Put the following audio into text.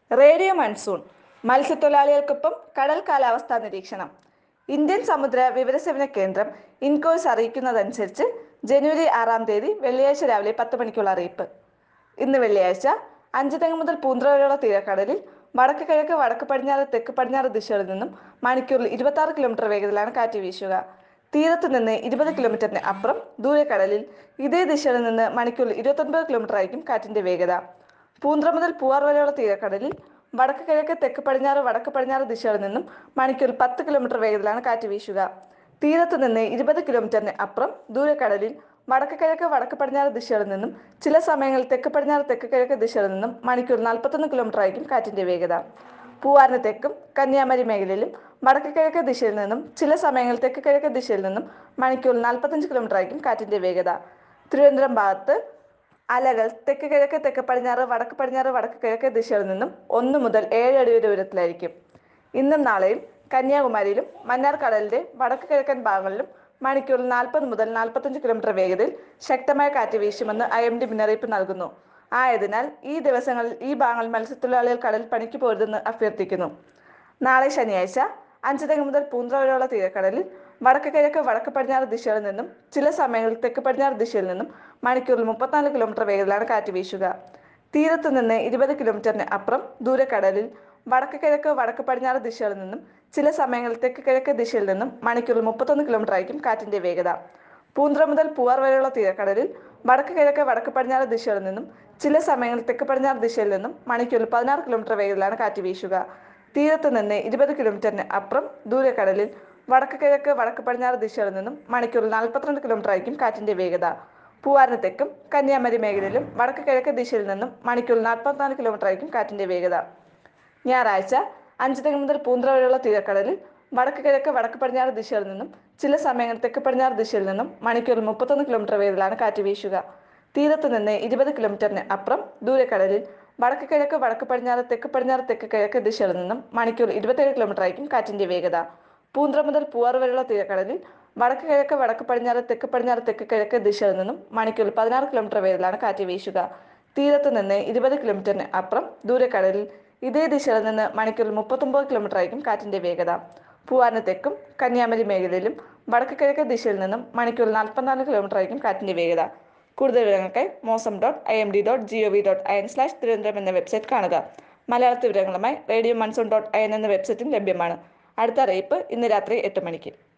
radio monsoon മത്സ്യത്തൊഴിലാളികൾക്കൊപ്പം കടൽ കാലാവസ്ഥാ നിരീക്ഷണം ഇന്ത്യൻ സമുദ്ര വിവരസേവന കേന്ദ്രം ഇൻകോയ്സ് അറിയിക്കുന്നതനുസരിച്ച് ജനുവരി ആറാം തീയതി വെള്ളിയാഴ്ച രാവിലെ പത്ത് മണിക്കുള്ള അറിയിപ്പ് ഇന്ന് വെള്ളിയാഴ്ച അഞ്ച് തെങ്ങ് മുതൽ പൂന്ത്ര വരെയുള്ള തീരക്കടലിൽ വടക്ക് കിഴക്ക് വടക്ക് പടിഞ്ഞാറ് തെക്ക് പടിഞ്ഞാറ് ദിശകളിൽ നിന്നും മണിക്കൂറിൽ ഇരുപത്തി ആറ് കിലോമീറ്റർ വേഗത്തിലാണ് കാറ്റ് വീശുക തീരത്ത് നിന്ന് ഇരുപത് കിലോമീറ്ററിന് അപ്പുറം ദൂരക്കടലിൽ ഇതേ ദിശയിൽ നിന്ന് മണിക്കൂറിൽ ഇരുപത്തൊൻപത് കിലോമീറ്റർ ആയിരിക്കും കാറ്റിന്റെ വേഗത പൂന്ത്ര മുതൽ പൂവാർ വരെയുള്ള തീരക്കടലിൽ വടക്ക് കിഴക്ക് തെക്ക് പടിഞ്ഞാറ് വടക്ക് പടിഞ്ഞാറ് ദിശകളിൽ നിന്നും മണിക്കൂറിൽ പത്ത് കിലോമീറ്റർ വേഗത്തിലാണ് കാറ്റ് വീശുക തീരത്ത് നിന്ന് ഇരുപത് കിലോമീറ്ററിന് അപ്പുറം ദൂരക്കടലിൽ വടക്ക് കിഴക്ക് വടക്ക് പടിഞ്ഞാറ് ദിശകളിൽ നിന്നും ചില സമയങ്ങളിൽ തെക്ക് പടിഞ്ഞാറ് തെക്ക് കിഴക്ക് ദിശകളിൽ നിന്നും മണിക്കൂർ നാൽപ്പത്തൊന്ന് കിലോമീറ്റർ ആയിരിക്കും കാറ്റിന്റെ വേഗത പൂവാറിന് തെക്കും കന്യാകുമാരി മേഖലയിലും വടക്ക് കിഴക്ക് ദിശയിൽ നിന്നും ചില സമയങ്ങളിൽ തെക്ക് കിഴക്ക് ദിശയിൽ നിന്നും മണിക്കൂർ നാൽപ്പത്തഞ്ച് കിലോമീറ്റർ ആയിരിക്കും കാറ്റിന്റെ വേഗത തിരുവനന്തപുരം ഭാഗത്ത് അലകൾ തെക്ക് കിഴക്ക് തെക്ക് പടിഞ്ഞാറ് വടക്ക് പടിഞ്ഞാറ് വടക്ക് കിഴക്ക് ദിശയിൽ നിന്നും ഒന്ന് മുതൽ ഏഴ് അടി വരെ ഉയരത്തിലായിരിക്കും ഇന്നും നാളെയും കന്യാകുമാരിയിലും മന്നാർ കടലിന്റെ വടക്ക് കിഴക്കൻ ഭാഗങ്ങളിലും മണിക്കൂറിൽ നാൽപ്പത് മുതൽ നാൽപ്പത്തഞ്ച് കിലോമീറ്റർ വേഗതയിൽ ശക്തമായ കാറ്റ് വീശുമെന്ന് ഐ എം ഡി മുന്നറിയിപ്പ് നൽകുന്നു ആയതിനാൽ ഈ ദിവസങ്ങളിൽ ഈ ഭാഗങ്ങളിൽ മത്സ്യത്തൊഴിലാളികൾ കടൽ പണിക്ക് പോരുതെന്ന് അഭ്യർത്ഥിക്കുന്നു നാളെ ശനിയാഴ്ച അഞ്ച് തെങ്ങ് മുതൽ പൂന്ത്ര വരെയുള്ള തീരക്കടലിൽ വടക്ക് കിഴക്ക് വടക്ക് പടിഞ്ഞാറ് ദിശയിൽ നിന്നും ചില സമയങ്ങളിൽ തെക്ക് പടിഞ്ഞാറ് ദിശയിൽ നിന്നും മണിക്കൂറിൽ മുപ്പത്തിനാല് കിലോമീറ്റർ വേഗത്തിലാണ് കാറ്റ് വീശുക തീരത്ത് നിന്ന് ഇരുപത് കിലോമീറ്ററിന് അപ്പുറം ദൂരക്കടലിൽ വടക്ക് കിഴക്ക് വടക്ക് പടിഞ്ഞാറ് ദിശയിൽ നിന്നും ചില സമയങ്ങളിൽ തെക്ക് കിഴക്ക് ദിശയിൽ നിന്നും മണിക്കൂറിൽ മുപ്പത്തൊന്ന് കിലോമീറ്റർ ആയിരിക്കും കാറ്റിന്റെ വേഗത പൂന്ത്ര മുതൽ പൂവാർ വരെയുള്ള തീരക്കടലിൽ വടക്ക് കിഴക്ക് വടക്ക് പടിഞ്ഞാറ് ദിശയിൽ നിന്നും ചില സമയങ്ങളിൽ തെക്ക് പടിഞ്ഞാറ് ദിശയിൽ നിന്നും മണിക്കൂറിൽ പതിനാറ് കിലോമീറ്റർ വേഗത്തിലാണ് കാറ്റ് വീശുക തീരത്ത് നിന്ന് ഇരുപത് കിലോമീറ്ററിന് അപ്പുറം ദൂരക്കടലിൽ വടക്ക് കിഴക്ക് വടക്ക് പടിഞ്ഞാറ് ദിശയിൽ നിന്നും മണിക്കൂറിൽ നാൽപ്പത്തിരണ്ട് കിലോമീറ്റർ ആയിരിക്കും കാറ്റിന്റെ വേഗത പൂവാറിന് തെക്കും കന്യാകുമാരി മേഖലയിലും വടക്ക് കിഴക്ക് ദിശയിൽ നിന്നും മണിക്കൂറിൽ നാൽപ്പത്തിനാല് കിലോമീറ്റർ ആയിരിക്കും കാറ്റിന്റെ വേഗത ഞായറാഴ്ച അഞ്ച് തെങ്ങ് മുതൽ പൂന്ത്ര വരെയുള്ള തീരക്കടലിൽ വടക്ക് കിഴക്ക് വടക്ക് പടിഞ്ഞാറ് ദിശയിൽ നിന്നും ചില സമയങ്ങളിൽ തെക്ക് പടിഞ്ഞാറ് ദിശയിൽ നിന്നും മണിക്കൂറിൽ മുപ്പത്തൊന്ന് കിലോമീറ്റർ വേഗത്തിലാണ് കാറ്റ് വീശുക തീരത്ത് നിന്ന് ഇരുപത് കിലോമീറ്ററിന് അപ്പുറം ദൂരക്കടലിൽ വടക്ക് കിഴക്ക് വടക്ക് പടിഞ്ഞാറ് തെക്ക് പടിഞ്ഞാറ് തെക്ക് കിഴക്ക് ദിശയിൽ നിന്നും മണിക്കൂർ ഇരുപത്തേഴ് കിലോമീറ്റർ ആയിരിക്കും കാറ്റിന്റെ വേഗത പൂന്ത്ര മുതൽ പൂവാർ വരെയുള്ള തീരക്കടലിൽ വടക്ക് കിഴക്ക് വടക്ക് പടിഞ്ഞാറ് തെക്ക് പടിഞ്ഞാറ് തെക്ക് കിഴക്ക് ദിശയിൽ നിന്നും മണിക്കൂറിൽ പതിനാറ് കിലോമീറ്റർ വേഗത്തിലാണ് കാറ്റ് വീശുക തീരത്ത് നിന്ന് ഇരുപത് കിലോമീറ്ററിന് അപ്പുറം ദൂരക്കടലിൽ ഇതേ ദിശയിൽ നിന്ന് മണിക്കൂറിൽ മുപ്പത്തൊമ്പത് കിലോമീറ്റർ ആയിരിക്കും കാറ്റിന്റെ വേഗത പൂവാറിന് തെക്കും കന്യാകുമാരി മേഖലയിലും വടക്ക് കിഴക്ക് ദിശയിൽ നിന്നും മണിക്കൂറിൽ നാൽപ്പത്തിനാല് കിലോമീറ്റർ ആയിരിക്കും കാറ്റിന്റെ വേഗത കൂടുതൽ വിവരങ്ങൾക്കായി Mausam dot I M D dot G O V dot I N slash Thiruvananthapuram എന്ന വെബ്സൈറ്റ് കാണുക മലയാളത്തിൽ വിവരങ്ങളുമായി radio monsoon dot I N എന്ന വെബ്സൈറ്റും ലഭ്യമാണ് അടുത്ത അറിയിപ്പ് ഇന്ന് രാത്രി എട്ട് മണിക്ക്